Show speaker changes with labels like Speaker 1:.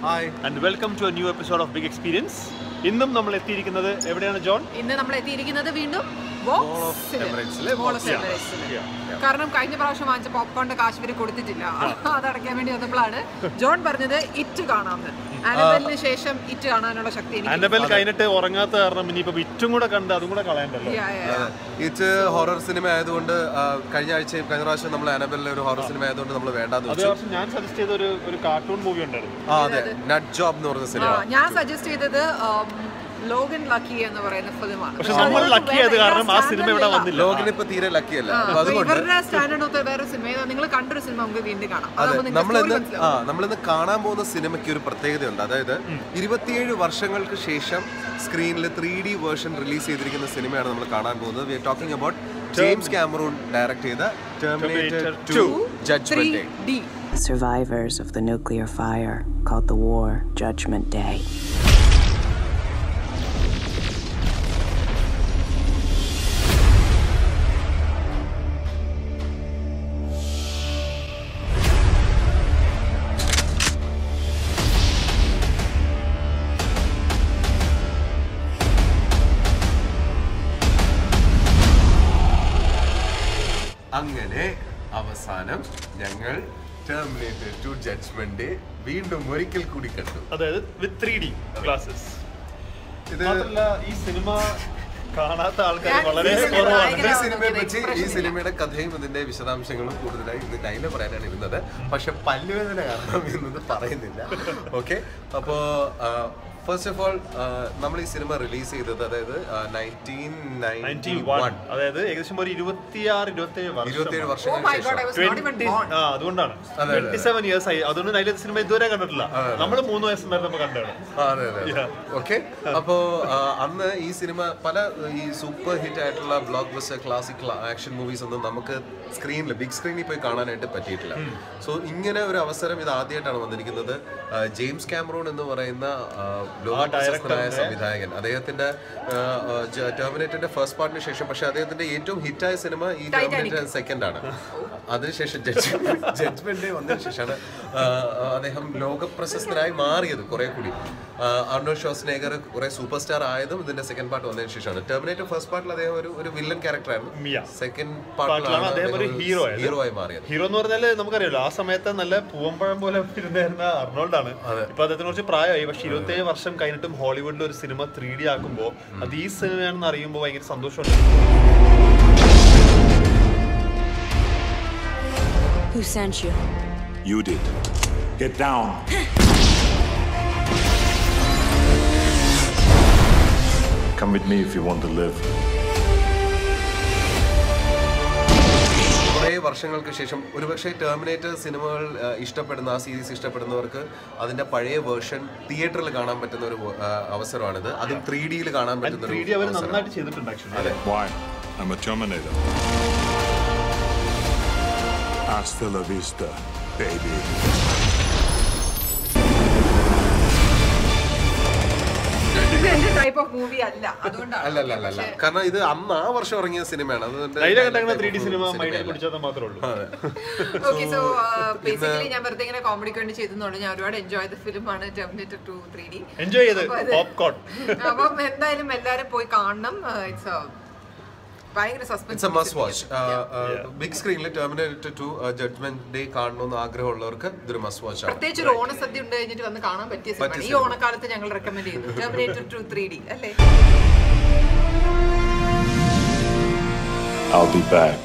Speaker 1: Hi
Speaker 2: and welcome to a new episode of big experience ഇന്നും നമ്മൾ എത്തിയിരിക്കുന്നത് എവിടെയാണ് ജോൺ
Speaker 3: ഇന്ന് നമ്മൾ എത്തിയിരിക്കുന്നത് വീണ്ടും
Speaker 1: Wall of
Speaker 3: ബോക്സില്.
Speaker 1: Emirates ലെ
Speaker 3: Wall of
Speaker 1: Box.
Speaker 3: Emirates ല്.
Speaker 2: Yeah.
Speaker 3: കാരണം കഴിഞ്ഞ പ്രാവശ്യം വാങ്ങിച്ച പോപ്കോണിന്റെ കാശ് ഇവര് കൊടുത്തിട്ടില്ല അത് അടയ്ക്കാൻ വേണ്ടി വന്നപ്പോഴാണ് ജോൺ പറഞ്ഞത് ഇറ്റ് കാണാമെന്ന് ആനബലിന് ശേഷം ഇറ്റ് കാണാനുള്ള ശക്തി എനിക്ക്
Speaker 2: ആനബൽ കഴിഞ്ഞിട്ട് ഉറങ്ങാത്ത കാരണം ഇനിയിപ്പോ വിറ്റും കൂടെ കണ്ട് അതും കൂടെ കളയണ്ടല്ലോ
Speaker 3: Yeah, yeah, yeah.
Speaker 1: ഇത് ഹൊറർ സിനിമ ആയതുകൊണ്ട് ആ, കഴിഞ്ഞ ആഴ്ചയും കഴിഞ്ഞ പ്രാവശ്യം നമ്മൾ അനബലിലെ ഒരു ഹൊറർ സിനിമ ആയതുകൊണ്ട് നമ്മൾ വേണ്ടാന്ന്
Speaker 2: അതേ
Speaker 1: വെച്ചു
Speaker 2: വർഷം ഞാൻ സജസ്റ്റ് ചെയ്ത ഒരു ഒരു കാർട്ടൂൺ മൂവി ഉണ്ടായിരുന്നു
Speaker 1: ആ അതെ നട്ട് ജോബ് എന്ന് പറഞ്ഞ
Speaker 3: ആ,
Speaker 1: സിനിമ
Speaker 3: ഞാൻ സജസ്റ്റ് ചെയ്തത് ലോഗൻ ലക്കി എന്ന് പറയുന്ന ഫിലിമാണ്
Speaker 2: പക്ഷെ നമ്മൾ ലക്കി ആയത് കാരണം ആ സിനിമ ഇവിടെ വന്നില്ല
Speaker 1: ലോകിന് ഇപ്പൊ തീരെ ലക്കി അല്ല അപ്പൊ അതുകൊണ്ട്
Speaker 3: ഇവരുടെ സ്റ്റാൻഡേർഡ് ഒത്ത വേറെ സിനിമ നിങ്ങൾ കണ്ടൊരു സിനിമ നമുക്ക് വീണ്ടും കാണാം
Speaker 1: അതെ
Speaker 3: അതാവുമ്പോ നിങ്ങൾക്ക്
Speaker 1: നമ്മളിന്ന്
Speaker 3: story
Speaker 1: ആ
Speaker 3: മനസ്സിലാവും.
Speaker 1: നമ്മളിന്ന് കാണാൻ പോകുന്ന സിനിമയ്ക്ക് ഒരു പ്രത്യേകതയുണ്ട് അതായത് ഇരുപത്തിയേഴ് വർഷങ്ങൾക്ക് ശേഷം സ്ക്രീനിൽ ത്രീ ഡി വേർഷൻ റിലീസ് ചെയ്തിരിക്കുന്ന സിനിമയാണ് നമ്മൾ കാണാൻ പോകുന്നത് we are talking about James Cameron direct ചെയ്ത Terminator two judgement day
Speaker 3: 3D.
Speaker 4: survivors of the nuclear fire called the war Judgment Day.
Speaker 1: അങ്ങനെ അവസാനം ഞങ്ങൾ ടെർമിനേറ്റർ ടു ജഡ്ജ്മെന്റ് ഡേ വീണ്ടും ഒരിക്കൽ കൂടി കണ്ടു
Speaker 2: അതായത് വിത്ത് ത്രീ ഡി ക്ലാസ്സസ്
Speaker 1: ഇത്
Speaker 2: മാത്രല്ല ഈ സിനിമ കാണാത്ത ആൾക്കാർ
Speaker 3: ഞാൻ
Speaker 2: വളരെ
Speaker 3: ഈ സിനിമ
Speaker 2: കുറവാണ്
Speaker 3: ഭയങ്കര-
Speaker 1: ഈ സിനിമയെ പറ്റി ഈ
Speaker 3: expression
Speaker 1: സിനിമയുടെ കഥയും ഇതിന്റെ വിശദാംശങ്ങളും കൂടുതലായി ഇന്ന് ലൈല പറയാനാണ് ഇരുന്നത് പക്ഷെ പല്ലുവേദന കാരണം എന്നത് പറയുന്നില്ല ഓക്കെ അപ്പോ ഫസ്റ്റ് ഓഫ് ഓൾ നമ്മൾ ഈ സിനിമ റിലീസ് ചെയ്തത് അതായത് നയൻറ്റീൻ
Speaker 2: നയൻറ്റി വൺ അതായത് ഏകദേശം ഒരു ഇരുപത്തിയാറ് ഇരുപത്തി
Speaker 1: ഇരുപത്തിയേഴ്
Speaker 3: Oh
Speaker 1: വർഷങ്ങൾക്ക്
Speaker 3: my god,
Speaker 1: ശേഷം
Speaker 3: I was not even born.
Speaker 2: ആ അതുകൊണ്ടാണ്
Speaker 1: അതെ.
Speaker 2: ട്വന്റി സെവൻ ഇയേഴ്സ് ആയി അതുകൊണ്ട് അതിലെ സിനിമ ഇതുവരെ കണ്ടിട്ടില്ല നമ്മൾ മൂന്ന് വയസ്സ് വരെ നമ്മൾ കണ്ടാണ്
Speaker 1: ആ, അതെ അതെ ഓക്കെ അപ്പോ ആ, അന്ന് ഈ സിനിമ പല ഈ സൂപ്പർ ഹിറ്റ് ആയിട്ടുള്ള blockbuster classic action movies ഒന്നും നമുക്ക് സ്ക്രീനിൽ ബിഗ് സ്ക്രീനിൽ പോയി കാണാനായിട്ട് പറ്റിയിട്ടില്ല സോ ഇങ്ങനെ ഒരു അവസരം ഇത് ആദ്യമായിട്ടാണ് വന്നിരിക്കുന്നത് ആ, ജെയിംസ് കാമറൂൺ എന്ന് പറയുന്ന ആ, ലോക പ്രശസ്തനായ സംവിധായകൻ അദ്ദേഹത്തിന്റെ ടെർമിനേറ്ററിന്റെ ഫസ്റ്റ് പാർട്ടിന് ശേഷം പക്ഷെ അദ്ദേഹത്തിന്റെ ഏറ്റവും ഹിറ്റായ സിനിമ ഈ ടെർമിനേറ്റർ സെക്കൻഡ് ആണ് അതിനുശേഷം ജഡ്ജ്മെന്റ് ഡേ വന്നതിന് ശേഷമാണ് ആ, അദ്ദേഹം ലോകപ്രശസ്തനായി മാറിയത് കുറെ കൂടി അർണോൾഡ് ഷോസ്നേഗർ കുറെ സൂപ്പർ സ്റ്റാർ ആയതും ഇതിന്റെ സെക്കൻഡ് പാർട്ട് വന്നതിന് ശേഷമാണ് ടെർമിനേറ്റർ ഫസ്റ്റ് പാർട്ടിൽ അദ്ദേഹം ഒരു ഒരു വില്ലൻ ക്യാരക്ടർ ആയിരുന്നു
Speaker 2: Yeah.
Speaker 1: സെക്കൻഡ്
Speaker 2: പാർട്ടിലാണ്
Speaker 1: പാർട്ടിലാണ്
Speaker 2: അദ്ദേഹം ഒരു hero ആയത്.
Speaker 1: ഹീറോ ആയി മാറിയത്
Speaker 2: ഹീറോ എന്ന് പറഞ്ഞാല് നമുക്കറിയാലോ ആ സമയത്ത് നല്ല പൂവമ്പഴം പോലെ ഇരുന്നായിരുന്ന അർണോൾഡ് ആണ് ഇപ്പൊ അദ്ദേഹത്തിന് കുറച്ച് പ്രായമായി പക്ഷെ ഇരുപത്തേഴ് വർഷം കഴിഞ്ഞിട്ടും ഹോളിവുഡിൽ ഒരു സിനിമ ത്രീ ഡി ആക്കുമ്പോൾ അത് ഈ സിനിമയാണെന്ന് അറിയുമ്പോൾ ഭയങ്കര സന്തോഷമുണ്ട്
Speaker 5: Who sent you?
Speaker 6: You did. Get down. Come with me if you want to live.
Speaker 1: കുറേ വർഷങ്ങൾക്ക് ശേഷം ഒരുപക്ഷെ ടെർമിനേറ്റർ സിനിമകൾ ആ, ഇഷ്ടപ്പെടുന്ന ആ സീരീസ് ഇഷ്ടപ്പെടുന്നവർക്ക് അതിന്റെ പഴയ വേർഷൻ തിയേറ്ററിൽ കാണാൻ പറ്റുന്ന ഒരു ആ, അവസരമാണിത് അതും ത്രീ ഡിയിൽ കാണാൻ പറ്റുന്ന
Speaker 2: ത്രീ
Speaker 1: ഒരു
Speaker 2: ഡി അവർ
Speaker 1: അവസരം.
Speaker 2: നന്നായിട്ട് ചെയ്തിട്ടുണ്ട് actually
Speaker 6: Why? I'm a Terminator. Hasta la vista, baby.
Speaker 3: ഇത് എന്റെ ടൈപ്പ് ഓഫ് മൂവി അല്ല അതുകൊണ്ടാണ്
Speaker 1: അല്ല അല്ല അല്ല അല്ല കാരണം ഇത് അന്ന് ആ വർഷം ഇറങ്ങിയ സിനിമയാണ് അതുകൊണ്ട്
Speaker 2: ലൈല കണ്ടങ്ങനെ ത്രീ ഡി സിനിമ
Speaker 1: സിനിമയല്ല.
Speaker 2: മൈൻഡിൽ പിടിച്ചാൽ മാത്രമേ ഉള്ളൂ
Speaker 3: ഓക്കെ സോ ബേസിക്കലി ഞാൻ വെറുതെ ഇങ്ങനെ കോമഡിക്ക് വേണ്ടി ചെയ്തെന്നുള്ളൂ ഞാൻ ഒരുപാട് എൻജോയ് ചെയ്ത ഫിലിമാണ് Terminator two three D
Speaker 2: enjoy ചെയ്ത്
Speaker 3: അപ്പൊ അത്
Speaker 2: പോപ്കോൺ
Speaker 3: അപ്പം എന്തായാലും എല്ലാരും പോയി കാണണം ഇറ്റ്സ് ഭയങ്കര
Speaker 1: it's a
Speaker 3: suspense
Speaker 1: must watch big സ്ക്രീനിൽ ടെർമിനേറ്റർ ടു ജഡ്ജ്മെന്റ് ഡേ കാണണമെന്ന് ആഗ്രഹമുള്ളവർക്ക് ഇതൊരു മസ്റ്റ് വാച്ച് ആണ്
Speaker 3: പ്രത്യേകിച്ച് ഒരു ഓണസദ്യ ഉണ്ട് കഴിഞ്ഞിട്ട് വന്ന് കാണാൻ പറ്റിയ സിനിമയാണ് ഈ ഓണക്കാലത്ത് ഞങ്ങൾ റെക്കമെൻഡ് ചെയ്യുന്നു ടെർമിനേറ്റർ ടു ത്രീ ഡി അല്ലേ
Speaker 6: I'll be back.